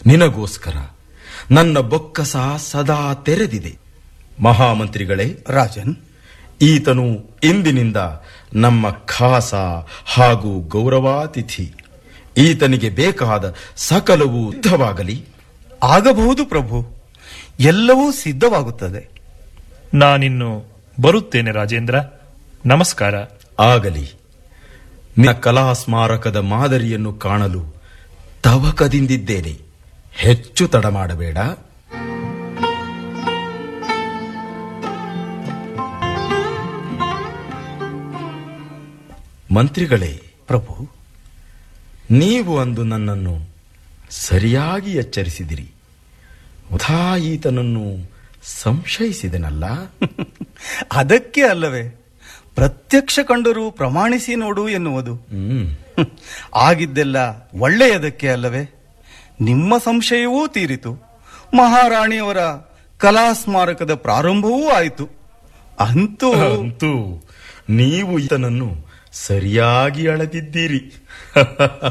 ನಿನಗೋಸ್ಕರ ನನ್ನ ಬೊಕ್ಕಸ ಸದಾ ತೆರೆದಿದೆ ಮಹಾಮಂತ್ರಿಗಳೇ ರಾಜನ್ ಈತನು ಇಂದಿನಿಂದ ನಮ್ಮ ಖಾಸ ಹಾಗೂ ಗೌರವಾತಿಥಿ ಈತನಿಗೆ ಬೇಕಾದ ಸಕಲವೂ ಸಿದ್ಧವಾಗಲಿ ಆಗಬಹುದು ಪ್ರಭು ಎಲ್ಲವೂ ಸಿದ್ಧವಾಗುತ್ತದೆ ನಾನಿನ್ನು ಬರುತ್ತೇನೆ ರಾಜೇಂದ್ರ ನಮಸ್ಕಾರ ಆಗಲಿ ನಿನ್ನ ಕಲಾ ಸ್ಮಾರಕದ ಮಾದರಿಯನ್ನು ಕಾಣಲು ತವಕದಿಂದಿದ್ದೇನೆ ಹೆಚ್ಚು ತಡ ಮಾಡಬೇಡ ಮಂತ್ರಿಗಳೇ ಪ್ರಭು ನೀವು ಅಂದು ನನ್ನನ್ನು ಸರಿಯಾಗಿ ಎಚ್ಚರಿಸಿದಿರಿ ಉಥಾ ಈತನನ್ನು ಸಂಶಯಿಸಿದನಲ್ಲ ಅದಕ್ಕೆ ಅಲ್ಲವೇ ಪ್ರತ್ಯಕ್ಷ ಕಂಡರೂ ಪ್ರಮಾಣಿಸಿ ನೋಡು ಎನ್ನುವುದು ಹ್ಮ್ ಆಗಿದ್ದೆಲ್ಲ ಒಳ್ಳೆಯದಕ್ಕೆ ಅಲ್ಲವೇ ನಿಮ್ಮ ಸಂಶಯವೂ ತೀರಿತು ಮಹಾರಾಣಿಯವರ ಕಲಾ ಸ್ಮಾರಕದ ಪ್ರಾರಂಭವೂ ಆಯಿತು ಅಂತೂ ಅಂತೂ ನೀವು ಈತನನ್ನು ಸರಿಯಾಗಿ ಅಳೆದಿದ್ದೀರಿ